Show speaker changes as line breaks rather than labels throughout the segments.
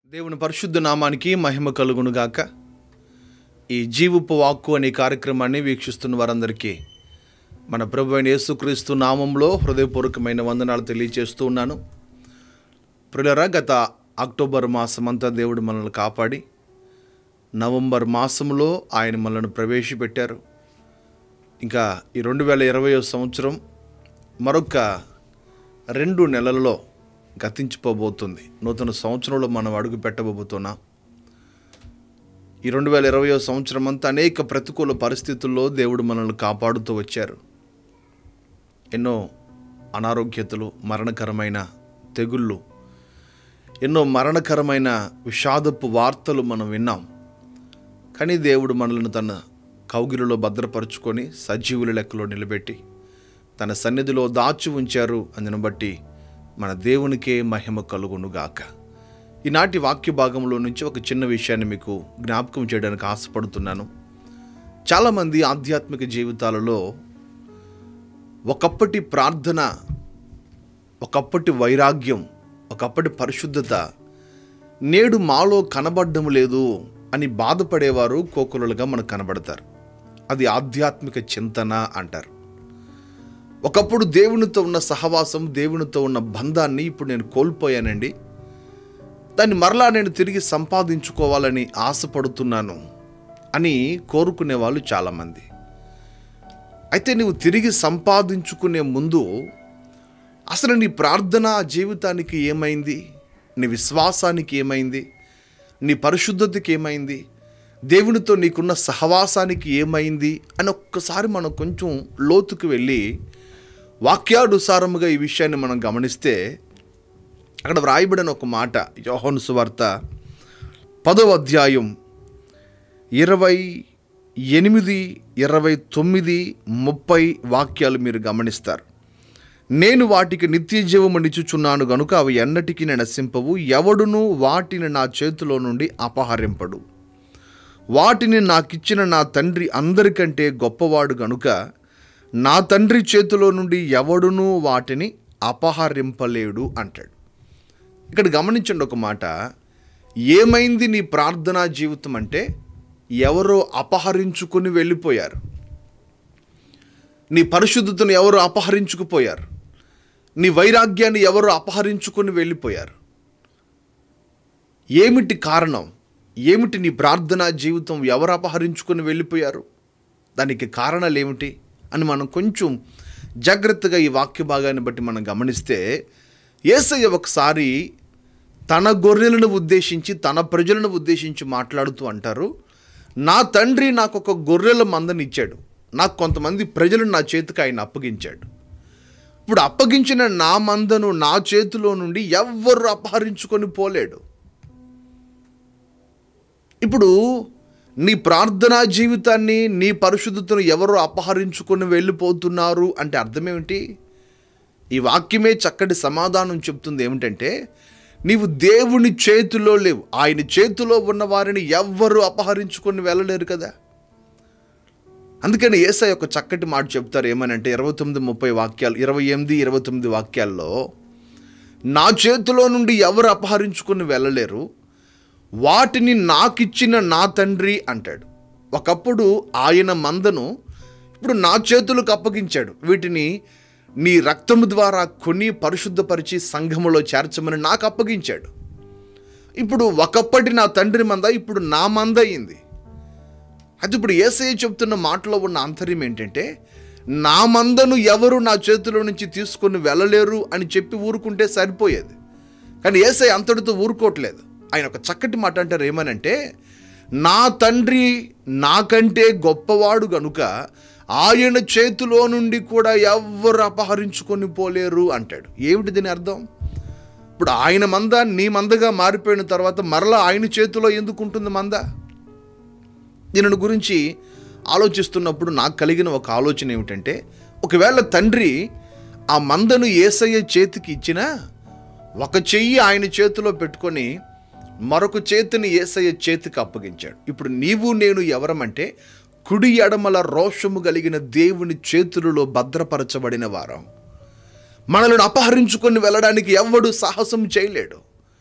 దేవుని పరిశుద్ధ నామానికి మహిమ కలుగునుగాక ఈ జీవపు వాక్కు అనే కార్యక్రమాన్ని వీక్షిస్తున్న వారందరికీ మన ప్రభు అయిన యేసుక్రీస్తు నామంలో హృదయపూర్వకమైన వందనాలు తెలియజేస్తూ ఉన్నాను ప్రియులరా గత అక్టోబర్ మాసమంతా దేవుడు మనల్ని కాపాడి నవంబర్ మాసంలో ఆయన మనల్ని ప్రవేశపెట్టారు ఇంకా ఈ రెండు వేల ఇరవయో సంవత్సరం మరొక రెండు నెలలలో గతించిపోబోతుంది నూతన సంవత్సరంలో మనం అడుగు పెట్టబోతున్నాం ఈ రెండు వేల ఇరవయో సంవత్సరం అంతా అనేక ప్రతికూల పరిస్థితుల్లో దేవుడు మనల్ని కాపాడుతూ వచ్చారు ఎన్నో అనారోగ్యతలు మరణకరమైన తెగుళ్ళు ఎన్నో మరణకరమైన విషాదపు వార్తలు మనం విన్నాం కానీ దేవుడు మనల్ని తన కౌగిలిలో భద్రపరుచుకొని సజీవుల లెక్కలో నిలబెట్టి తన సన్నిధిలో దాచి ఉంచారు అందును బట్టి మన దేవునికే మహిమ కలుగునుగాక ఈనాటి వాక్య భాగంలో నుంచి ఒక చిన్న విషయాన్ని మీకు జ్ఞాపకం చేయడానికి ఆశపడుతున్నాను చాలామంది ఆధ్యాత్మిక జీవితాలలో ఒకప్పటి ప్రార్థన ఒకప్పటి వైరాగ్యం ఒకప్పటి పరిశుద్ధత నేడు మాలో కనబడడం లేదు అని బాధపడేవారు కోకులుగా మనకు కనబడతారు అది ఆధ్యాత్మిక చింతన అంటారు ఒకప్పుడు దేవునితో ఉన్న సహవాసం దేవునితో ఉన్న బంధాన్ని ఇప్పుడు నేను కోల్పోయానండి దాన్ని మరలా నేను తిరిగి సంపాదించుకోవాలని ఆశపడుతున్నాను అని కోరుకునే వాళ్ళు చాలామంది అయితే నువ్వు తిరిగి సంపాదించుకునే ముందు అసలు నీ ప్రార్థన జీవితానికి ఏమైంది నీ విశ్వాసానికి ఏమైంది నీ పరిశుద్ధతకి ఏమైంది దేవునితో నీకున్న సహవాసానికి ఏమైంది అని ఒక్కసారి మనం కొంచెం లోతుకు వెళ్ళి వాక్యానుసారముగా ఈ విషయాన్ని మనం గమనిస్తే అక్కడ వ్రాయబడిన ఒక మాట యోహోను సువార్త పదవ అధ్యాయం ఇరవై ఎనిమిది ఇరవై తొమ్మిది ముప్పై వాక్యాలు మీరు గమనిస్తారు నేను వాటికి నిత్య జీవము నిచుచున్నాను గనుక అవి ఎన్నటికీ నశింపవు ఎవడును వాటిని నా చేతిలో నుండి అపహరింపడు వాటిని నాకిచ్చిన నా తండ్రి అందరికంటే గొప్పవాడు గనుక నా తండ్రి చేతిలో నుండి ఎవడునూ వాటిని అపహరింపలేడు అంటాడు ఇక్కడ గమనించండి ఒక మాట ఏమైంది నీ ప్రార్థనా జీవితం అంటే ఎవరో అపహరించుకుని వెళ్ళిపోయారు నీ పరిశుద్ధతను ఎవరు అపహరించుకుపోయారు నీ వైరాగ్యాన్ని ఎవరు అపహరించుకుని వెళ్ళిపోయారు ఏమిటి కారణం ఏమిటి నీ ప్రార్థనా జీవితం ఎవరు అపహరించుకుని వెళ్ళిపోయారు దానికి కారణాలు ఏమిటి అని మనం కొంచెం జాగ్రత్తగా ఈ వాక్య భాగాన్ని బట్టి మనం గమనిస్తే ఏసయ్య ఒకసారి తన గొర్రెలను ఉద్దేశించి తన ప్రజలను ఉద్దేశించి మాట్లాడుతూ అంటారు నా తండ్రి నాకు ఒక గొర్రెల మందని ఇచ్చాడు నాకు కొంతమంది ప్రజలు నా చేతికి ఆయన అప్పగించాడు ఇప్పుడు అప్పగించిన నా మందను నా చేతిలో నుండి ఎవ్వరు అపహరించుకొని పోలేడు ఇప్పుడు నీ ప్రార్థనా జీవితాన్ని నీ పరిశుద్ధతను ఎవరు అపహరించుకొని వెళ్ళిపోతున్నారు అంటే అర్థమేమిటి ఈ వాక్యమే చక్కటి సమాధానం చెప్తుంది ఏమిటంటే నీవు దేవుని చేతిలో లేవు ఆయన చేతిలో ఉన్న వారిని ఎవ్వరు అపహరించుకొని వెళ్ళలేరు కదా అందుకని ఏసై ఒక చక్కటి మాట చెప్తారు ఏమనంటే ఇరవై తొమ్మిది ముప్పై వాక్యాలు ఇరవై ఎనిమిది ఇరవై తొమ్మిది వాక్యాల్లో నా చేతిలో నుండి ఎవరు అపహరించుకొని వెళ్ళలేరు వాటిని నాకిచ్చిన నా తండ్రి అంటాడు ఒకప్పుడు ఆయన మందను ఇప్పుడు నా చేతులకు అప్పగించాడు వీటిని నీ రక్తము ద్వారా కొని పరిశుద్ధపరిచి సంఘములో చేర్చమని నాకు అప్పగించాడు ఇప్పుడు ఒకప్పటి నా తండ్రి మంద ఇప్పుడు నా మంద అయింది అది ఇప్పుడు ఏసయ్య చెప్తున్న మాటలో ఉన్న ఆంతర్యం ఏంటంటే నా మందను ఎవరు నా చేతిలో నుంచి తీసుకొని వెళ్ళలేరు అని చెప్పి ఊరుకుంటే సరిపోయేది కానీ ఏసై అంతటితో ఊరుకోవట్లేదు ఆయన ఒక చక్కటి మాట అంటారు ఏమనంటే నా తండ్రి నాకంటే గొప్పవాడు గనుక ఆయన చేతిలో నుండి కూడా ఎవ్వరు అపహరించుకొని పోలేరు అంటాడు ఏమిటి దీని అర్థం ఇప్పుడు ఆయన మంద నీ మందగా మారిపోయిన తర్వాత మరలా ఆయన చేతిలో ఎందుకు ఉంటుంది మంద దీనిని గురించి ఆలోచిస్తున్నప్పుడు నాకు కలిగిన ఒక ఆలోచన ఏమిటంటే ఒకవేళ తండ్రి ఆ మందను ఏసయ్య చేతికి ఇచ్చినా ఒక చెయ్యి ఆయన చేతిలో పెట్టుకొని మరొక చేతిని ఏసయ్య చేతికి అప్పగించాడు ఇప్పుడు నీవు నేను ఎవరమంటే కుడి ఎడమల రోషము కలిగిన దేవుని చేతులలో భద్రపరచబడిన వారం మనల్ని అపహరించుకొని వెళ్ళడానికి ఎవ్వడు సాహసం చేయలేడు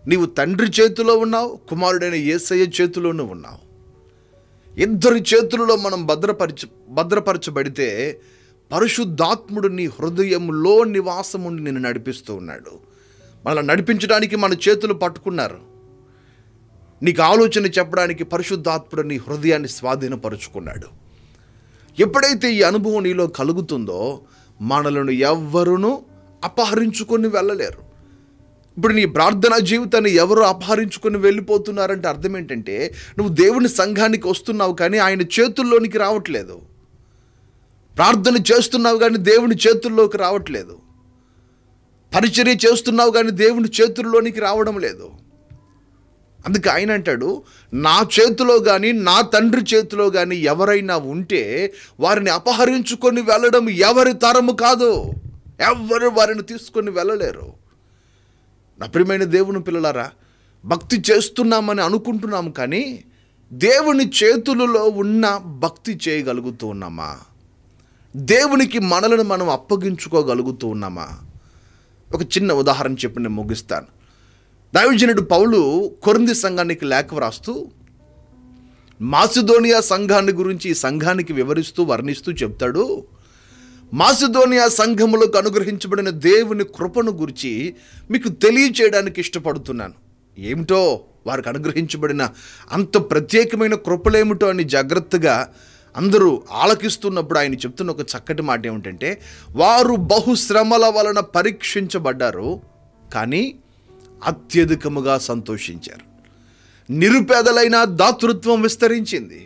నీవు తండ్రి చేతిలో ఉన్నావు కుమారుడైన యేసయ్య చేతిలోనూ ఉన్నావు ఇద్దరి చేతులలో మనం భద్రపరచ భద్రపరచబడితే పరిశుద్ధాత్ముడు నీ హృదయంలో నివాసముండి నిన్ను నడిపిస్తూ ఉన్నాడు మనల్ని నడిపించడానికి మన చేతులు పట్టుకున్నారు నీకు ఆలోచన చెప్పడానికి పరిశుద్ధాత్ముడు నీ హృదయాన్ని స్వాధీనపరుచుకున్నాడు ఎప్పుడైతే ఈ అనుభవం నీలో కలుగుతుందో మనలను ఎవ్వరును అపహరించుకొని వెళ్ళలేరు ఇప్పుడు నీ ప్రార్థనా జీవితాన్ని ఎవరు అపహరించుకొని వెళ్ళిపోతున్నారంటే అర్థం ఏంటంటే నువ్వు దేవుని సంఘానికి వస్తున్నావు కానీ ఆయన చేతుల్లోనికి రావట్లేదు ప్రార్థన చేస్తున్నావు కానీ దేవుని చేతుల్లోకి రావట్లేదు పరిచర్య చేస్తున్నావు కానీ దేవుని చేతుల్లోనికి రావడం లేదు అందుకే ఆయన అంటాడు నా చేతిలో కానీ నా తండ్రి చేతిలో కానీ ఎవరైనా ఉంటే వారిని అపహరించుకొని వెళ్ళడం ఎవరి తరము కాదు ఎవరు వారిని తీసుకొని వెళ్ళలేరు నా ప్రియమైన దేవుని పిల్లలారా భక్తి చేస్తున్నామని అనుకుంటున్నాము కానీ దేవుని చేతులలో ఉన్న భక్తి చేయగలుగుతూ ఉన్నామా దేవునికి మనలను మనం అప్పగించుకోగలుగుతూ ఉన్నామా ఒక చిన్న ఉదాహరణ చెప్పి నేను ముగిస్తాను దైవజనుడు పౌలు కొరింది సంఘానికి లేఖ వ్రాస్తూ మాసిదోనియా సంఘాన్ని గురించి ఈ సంఘానికి వివరిస్తూ వర్ణిస్తూ చెప్తాడు మాసిదోనియా సంఘములకు అనుగ్రహించబడిన దేవుని కృపను గురించి మీకు తెలియచేయడానికి ఇష్టపడుతున్నాను ఏమిటో వారికి అనుగ్రహించబడిన అంత ప్రత్యేకమైన కృపలేమిటో అని జాగ్రత్తగా అందరూ ఆలకిస్తున్నప్పుడు ఆయన చెప్తున్న ఒక చక్కటి మాట ఏమిటంటే వారు బహుశ్రమల వలన పరీక్షించబడ్డారు కానీ అత్యధికముగా సంతోషించారు నిరుపేదలైన దాతృత్వం విస్తరించింది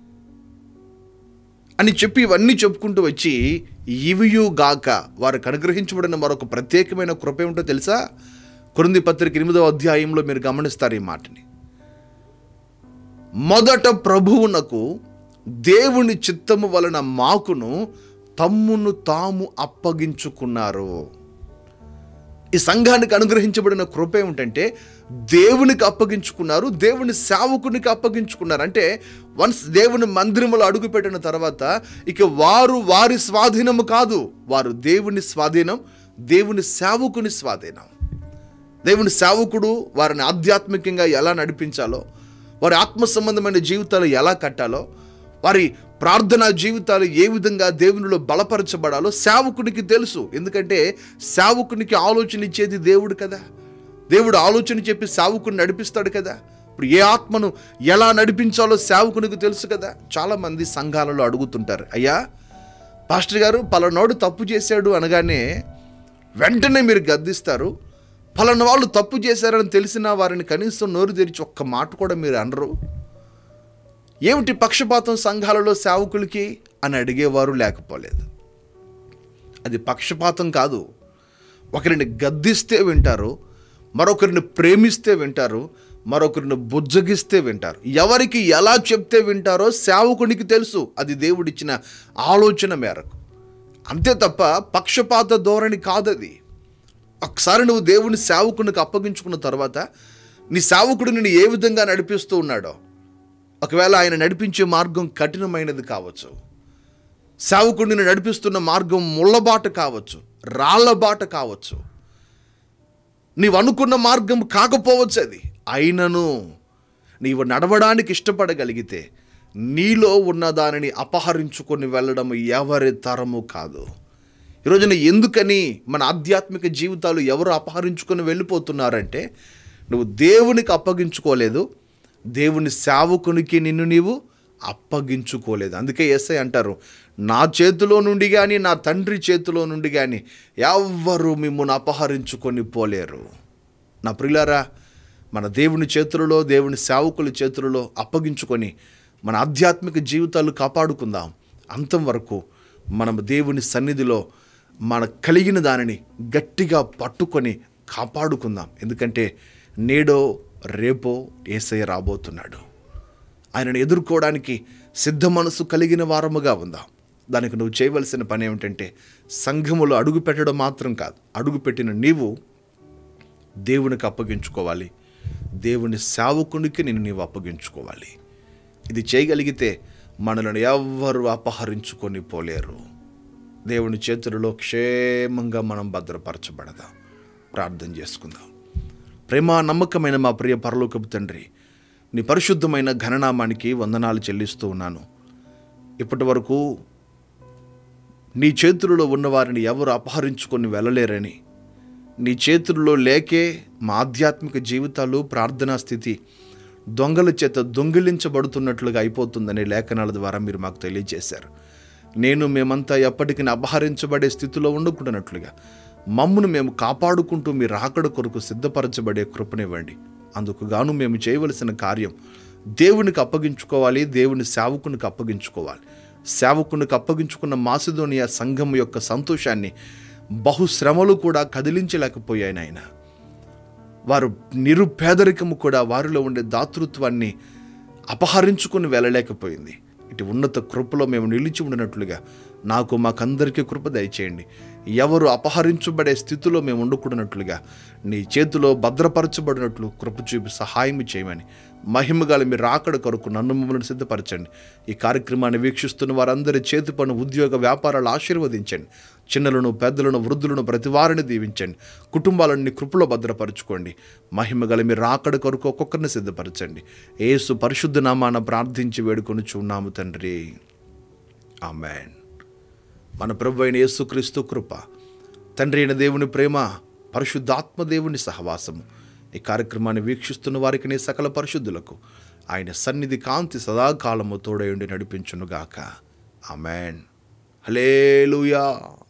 అని చెప్పి ఇవన్నీ చెప్పుకుంటూ వచ్చి ఇవియు గాక వారికి అనుగ్రహించబడిన మరొక ప్రత్యేకమైన కృప ఏమిటో తెలుసా కొరింది పత్రిక ఎనిమిదవ అధ్యాయంలో మీరు గమనిస్తారు ఈ మాటని మొదట ప్రభువునకు దేవుని చిత్తము వలన మాకును తమ్మును తాము అప్పగించుకున్నారు ఈ సంఘానికి అనుగ్రహించబడిన కృప ఏమిటంటే దేవునికి అప్పగించుకున్నారు దేవుని సేవకునికి అప్పగించుకున్నారు అంటే వన్స్ దేవుని మందిరములో అడుగుపెట్టిన తర్వాత ఇక వారు వారి స్వాధీనము కాదు వారు దేవుని స్వాధీనం దేవుని సేవకుని స్వాధీనం దేవుని సేవకుడు వారిని ఆధ్యాత్మికంగా ఎలా నడిపించాలో వారి ఆత్మ సంబంధమైన జీవితాలు ఎలా కట్టాలో వారి ప్రార్థనా జీవితాలు ఏ విధంగా దేవునిలో బలపరచబడాలో సేవకునికి తెలుసు ఎందుకంటే సేవకునికి ఆలోచన ఇచ్చేది దేవుడు కదా దేవుడు ఆలోచన చెప్పి సేవకుని నడిపిస్తాడు కదా ఇప్పుడు ఏ ఆత్మను ఎలా నడిపించాలో సేవకునికి తెలుసు కదా చాలామంది సంఘాలలో అడుగుతుంటారు అయ్యా పాస్టర్ గారు పలానోడు తప్పు చేశాడు అనగానే వెంటనే మీరు గద్దిస్తారు పలానా వాళ్ళు తప్పు చేశారని తెలిసిన వారిని కనీసం నోరు తెరిచి ఒక్క మాట కూడా మీరు అనరు ఏమిటి పక్షపాతం సంఘాలలో సేవకులకి అని అడిగేవారు లేకపోలేదు అది పక్షపాతం కాదు ఒకరిని గద్దిస్తే వింటారు మరొకరిని ప్రేమిస్తే వింటారు మరొకరిని బుజ్జగిస్తే వింటారు ఎవరికి ఎలా చెప్తే వింటారో సేవకునికి తెలుసు అది దేవుడిచ్చిన ఆలోచన మేరకు అంతే తప్ప పక్షపాత ధోరణి కాదది ఒకసారి నువ్వు దేవుని సేవకునికి అప్పగించుకున్న తర్వాత నీ సేవకుడు నిన్ను ఏ విధంగా నడిపిస్తూ ఉన్నాడో ఒకవేళ ఆయన నడిపించే మార్గం కఠినమైనది కావచ్చు సేవకుడిని నడిపిస్తున్న మార్గం ముళ్ళబాట కావచ్చు రాళ్ళబాట కావచ్చు నీవు అనుకున్న మార్గం కాకపోవచ్చు అది అయినను నీవు నడవడానికి ఇష్టపడగలిగితే నీలో ఉన్న దానిని అపహరించుకొని వెళ్ళడం ఎవరి తరము కాదు ఈరోజున ఎందుకని మన ఆధ్యాత్మిక జీవితాలు ఎవరు అపహరించుకొని వెళ్ళిపోతున్నారంటే నువ్వు దేవునికి అప్పగించుకోలేదు దేవుని సేవకునికి నిన్ను నీవు అప్పగించుకోలేదు అందుకే ఎస్ఐ అంటారు నా చేతిలో నుండి కానీ నా తండ్రి చేతిలో నుండి కానీ ఎవ్వరు మిమ్మల్ని అపహరించుకొని పోలేరు నా ప్రియులారా మన దేవుని చేతులలో దేవుని సేవకుల చేతులలో అప్పగించుకొని మన ఆధ్యాత్మిక జీవితాలు కాపాడుకుందాం అంతం వరకు మనం దేవుని సన్నిధిలో మన కలిగిన దానిని గట్టిగా పట్టుకొని కాపాడుకుందాం ఎందుకంటే నేడో రేపో ఏసయ్య రాబోతున్నాడు ఆయనను ఎదుర్కోవడానికి సిద్ధ మనసు కలిగిన వారముగా ఉందాం దానికి నువ్వు చేయవలసిన పని ఏమిటంటే సంఘములో అడుగు పెట్టడం మాత్రం కాదు అడుగు పెట్టిన నీవు దేవునికి అప్పగించుకోవాలి దేవుని సేవకునికి నిన్ను నీవు అప్పగించుకోవాలి ఇది చేయగలిగితే మనలను ఎవ్వరు అపహరించుకొని పోలేరు దేవుని చేతులలో క్షేమంగా మనం భద్రపరచబడదాం ప్రార్థన చేసుకుందాం ప్రేమ నమ్మకమైన మా ప్రియ పరలోకపు తండ్రి నీ పరిశుద్ధమైన ఘననామానికి వందనాలు చెల్లిస్తూ ఉన్నాను ఇప్పటి వరకు నీ చేతులలో ఉన్నవారిని ఎవరు అపహరించుకొని వెళ్ళలేరని నీ చేతుల్లో లేకే మా ఆధ్యాత్మిక జీవితాలు ప్రార్థనా స్థితి దొంగల చేత దొంగిలించబడుతున్నట్లుగా అయిపోతుందనే లేఖనాల ద్వారా మీరు మాకు తెలియజేశారు నేను మేమంతా ఎప్పటికీ అపహరించబడే స్థితిలో ఉండకుండానట్లుగా మమ్మును మేము కాపాడుకుంటూ మీ రాకడ కొరకు సిద్ధపరచబడే కృపనివ్వండి అందుకు గాను మేము చేయవలసిన కార్యం దేవునికి అప్పగించుకోవాలి దేవుని సేవకునికి అప్పగించుకోవాలి సేవకునికి అప్పగించుకున్న మాసిదోనియా సంఘం యొక్క సంతోషాన్ని బహుశ్రమలు కూడా కదిలించలేకపోయాయి నాయన వారు నిరుపేదరికము కూడా వారిలో ఉండే దాతృత్వాన్ని అపహరించుకుని వెళ్ళలేకపోయింది ఇటు ఉన్నత కృపలో మేము నిలిచి ఉండినట్లుగా నాకు మాకందరికీ కృప దయచేయండి ఎవరు అపహరించబడే స్థితిలో మేము ఉండకూడనట్లుగా నీ చేతిలో భద్రపరచబడినట్లు కృప చూపి సహాయం చేయమని మహిమగాలి మీరు రాకడ కొరకు నన్ను మమ్మల్ని సిద్ధపరచండి ఈ కార్యక్రమాన్ని వీక్షిస్తున్న వారందరి చేతి పను ఉద్యోగ వ్యాపారాలు ఆశీర్వదించండి చిన్నలను పెద్దలను వృద్ధులను ప్రతి వారిని దీవించండి కుటుంబాలన్నీ కృపలో భద్రపరచుకోండి మహిమగల మీరు రాకడ కొరకు ఒక్కొక్కరిని సిద్ధపరచండి ఏసు పరిశుద్ధ నామాన ప్రార్థించి వేడుకొని చూన్నాము తండ్రి ఆమెన్ మన ప్రభు అయిన యేసుక్రీస్తు కృప తండ్రి అయిన దేవుని ప్రేమ పరిశుద్ధాత్మ దేవుని సహవాసము ఈ కార్యక్రమాన్ని వీక్షిస్తున్న వారికి నీ సకల పరిశుద్ధులకు ఆయన సన్నిధి కాంతి సదాకాలము తోడయుండి నడిపించునుగాక ఆమెన్ హలేలుయా